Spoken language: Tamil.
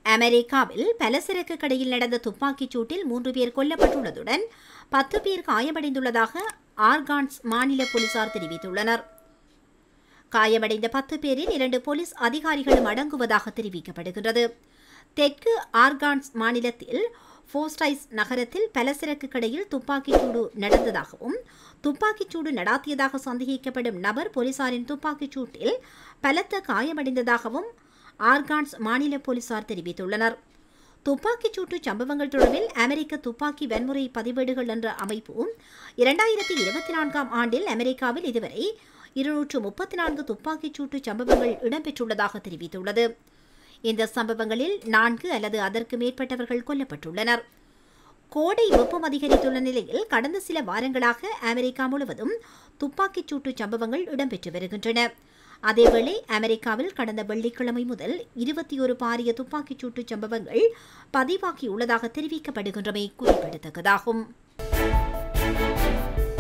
அமெரிக்காவில் பலசரக்கு கடையில் நடந்த துப்பாக்கிச் சூட்டில் மூன்று பேர் கொல்லப்பட்டுள்ளதுடன் பத்து பேர் காயமடைந்துள்ளதாக ஆர்கான்ஸ் மாநில போலீசார் தெரிவித்துள்ளனர் காயமடைந்த பத்து பேரில் இரண்டு போலீஸ் அதிகாரிகளும் அடங்குவதாக தெரிவிக்கப்படுகின்றது தெற்கு ஆர்கான்ஸ் மாநிலத்தில் ஃபோஸ்டைஸ் நகரத்தில் பலசரக்கு கடையில் துப்பாக்கிச் சூடு நடந்ததாகவும் துப்பாக்கிச் சூடு நடாத்தியதாக சந்தேகிக்கப்படும் நபர் போலீசாரின் துப்பாக்கிச் சூட்டில் பலத்த காயமடைந்ததாகவும் ஆர்கான்ஸ் மாநில போலீசார் தெரிவித்துள்ளனர் துப்பாக்கிச் சூட்டு சம்பவங்கள் தொடர்பில் அமெரிக்க துப்பாக்கி வன்முறை பதிவேடுகள் என்ற அமைப்பு இரண்டாயிரத்தி இருபத்தி நான்காம் ஆண்டில் அமெரிக்காவில் இதுவரை இருநூற்று முப்பத்தி நான்கு துப்பாக்கிச் சூட்டு சம்பவங்கள் இடம்பெற்றுள்ளதாக தெரிவித்துள்ளது இந்த சம்பவங்களில் நான்கு அல்லது அதற்கு மேற்பட்டவர்கள் கொல்லப்பட்டுள்ளனர் கோடை வெப்பம் அதிகரித்துள்ள நிலையில் கடந்த சில வாரங்களாக அமெரிக்கா முழுவதும் துப்பாக்கிச் சூட்டு சம்பவங்கள் இடம்பெற்று வருகின்றன அதேவேளை அமெரிக்காவில் கடந்த வெள்ளிக்கிழமை முதல் இருபத்தி ஒரு பாரிய துப்பாக்கிச் சூட்டு சம்பவங்கள் பதிவாகியுள்ளதாக தெரிவிக்கப்படுகின்றமை குறிப்பிடத்தக்கதாகும்